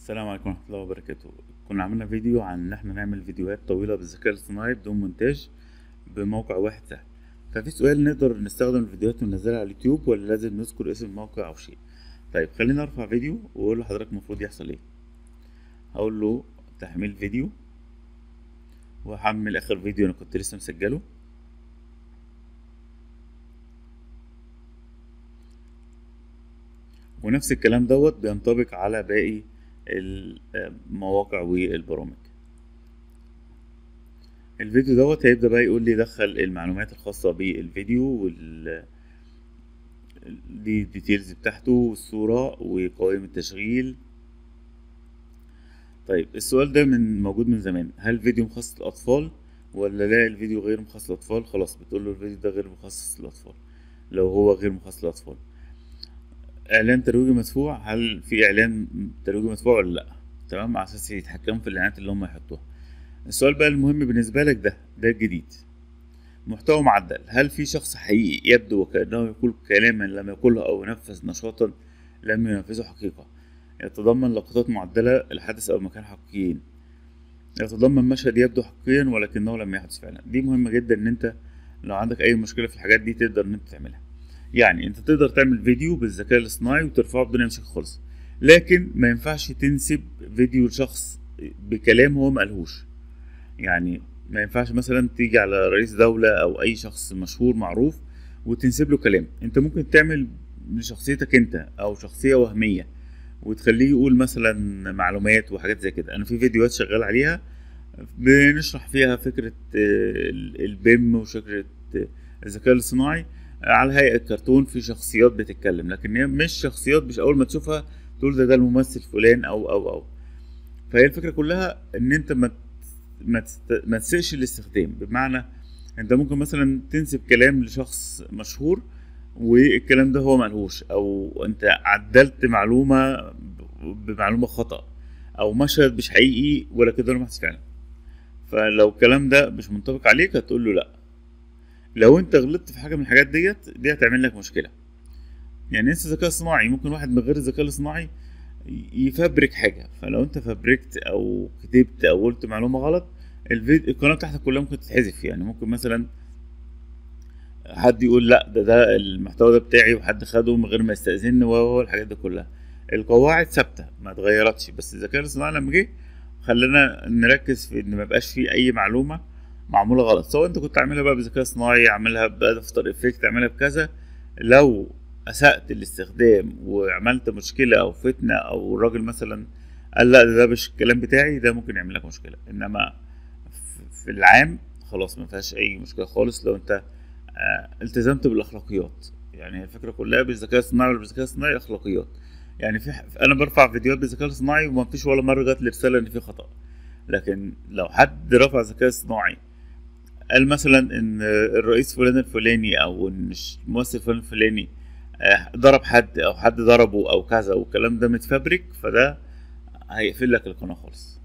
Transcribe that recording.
السلام عليكم ورحمة الله وبركاته كنا عملنا فيديو عن ان احنا نعمل فيديوهات طويلة بالذكاء الاصطناعي بدون مونتاج بموقع واحد سهل ففي سؤال نقدر نستخدم الفيديوهات وننزلها على اليوتيوب ولا لازم نذكر اسم الموقع او شيء طيب خلينا ارفع فيديو واقول لحضرتك المفروض يحصل ايه هقول له تحميل فيديو وهحمل اخر فيديو انا كنت لسه مسجله ونفس الكلام دوت بينطبق على باقي المواقع والبرامج الفيديو دوت هيبدأ بقى يقول لي دخل المعلومات الخاصة بالفيديو وال دي الديتيلز بتاعته والصورة وقوائم التشغيل طيب السؤال ده من موجود من زمان هل الفيديو مخصص للأطفال ولا لا الفيديو غير مخصص للأطفال خلاص بتقول له الفيديو ده غير مخصص للأطفال لو هو غير مخصص للأطفال اعلان ترويجي مدفوع هل في اعلان ترويجي مدفوع ولا لا تمام على اساس يتحكموا في الاعلانات اللي هم يحطوها السؤال بقى المهم بالنسبه لك ده ده الجديد محتوى معدل هل في شخص حقيقي يبدو وكانه يقول كلاما لم يقله او ينفذ نشاطا لم ينفذه حقيقه يتضمن لقطات معدله الحدث او مكان حقيقيين يتضمن مشهد يبدو حقيقيا ولكنه لم يحدث فعلا دي مهمه جدا ان انت لو عندك اي مشكله في الحاجات دي تقدر ان انت تعملها يعني انت تقدر تعمل فيديو بالذكاء الاصطناعي وترفعه بدون اي مشاكل خالص لكن ما ينفعش تنسب فيديو لشخص بكلام هو مقالهوش يعني ما ينفعش مثلا تيجي على رئيس دولة او اي شخص مشهور معروف وتنسب له كلام انت ممكن تعمل لشخصيتك انت او شخصية وهمية وتخليه يقول مثلا معلومات وحاجات زي كده انا في فيديوهات شغال عليها بنشرح فيها فكرة البيم وفكرة الذكاء الاصطناعي على هيئه كرتون في شخصيات بتتكلم لكن هي مش شخصيات مش اول ما تشوفها تقول ده ده الممثل فلان او او او فهي الفكره كلها ان انت ما ما ما تسقش الاستخدام بمعنى انت ممكن مثلا تنسب كلام لشخص مشهور والكلام ده هو ملهوش او انت عدلت معلومه بمعلومه خطا او مشهد مش حقيقي ولا كده ولا محدث فعلا فلو الكلام ده مش منطبق عليك هتقول له لا لو انت غلطت في حاجه من الحاجات ديت دي هتعمل لك مشكله يعني انسى الذكاء الصناعي ممكن واحد من غير الذكاء الصناعي يفبرك حاجه فلو انت فبركت او كتبت او قلت معلومه غلط الفيديو القناه بتاعتك كلها ممكن تتحذف يعني ممكن مثلا حد يقول لا ده ده المحتوى ده بتاعي وحد خده من غير ما يستأذني وهو الحاجات دي كلها القواعد ثابته ما اتغيرتش بس الذكاء الصناعي لما جه خلانا نركز في ان ما يبقاش فيه اي معلومه معموله غلط سواء انت كنت عاملها بقى بذكاء اصطناعي عاملها بافتر افكت تعملها بكذا لو اسأت الاستخدام وعملت مشكلة او فتنة او الراجل مثلا قال لا ده مش الكلام بتاعي ده ممكن يعمل لك مشكلة انما في العام خلاص ما فيهاش اي مشكلة خالص لو انت التزمت بالاخلاقيات يعني الفكرة كلها بالذكاء الصناعي ولا بالذكاء الصناعي اخلاقيات يعني في انا برفع فيديوهات بالذكاء الصناعي وما فيش ولا مرة جات لي رسالة ان في خطأ لكن لو حد رفع ذكاء اصطناعي قال مثلا ان الرئيس فلان الفلاني او ان الممثل فلان الفلاني ضرب حد او حد ضربه او كذا والكلام ده متفبرك فده هيقفل لك القناه خالص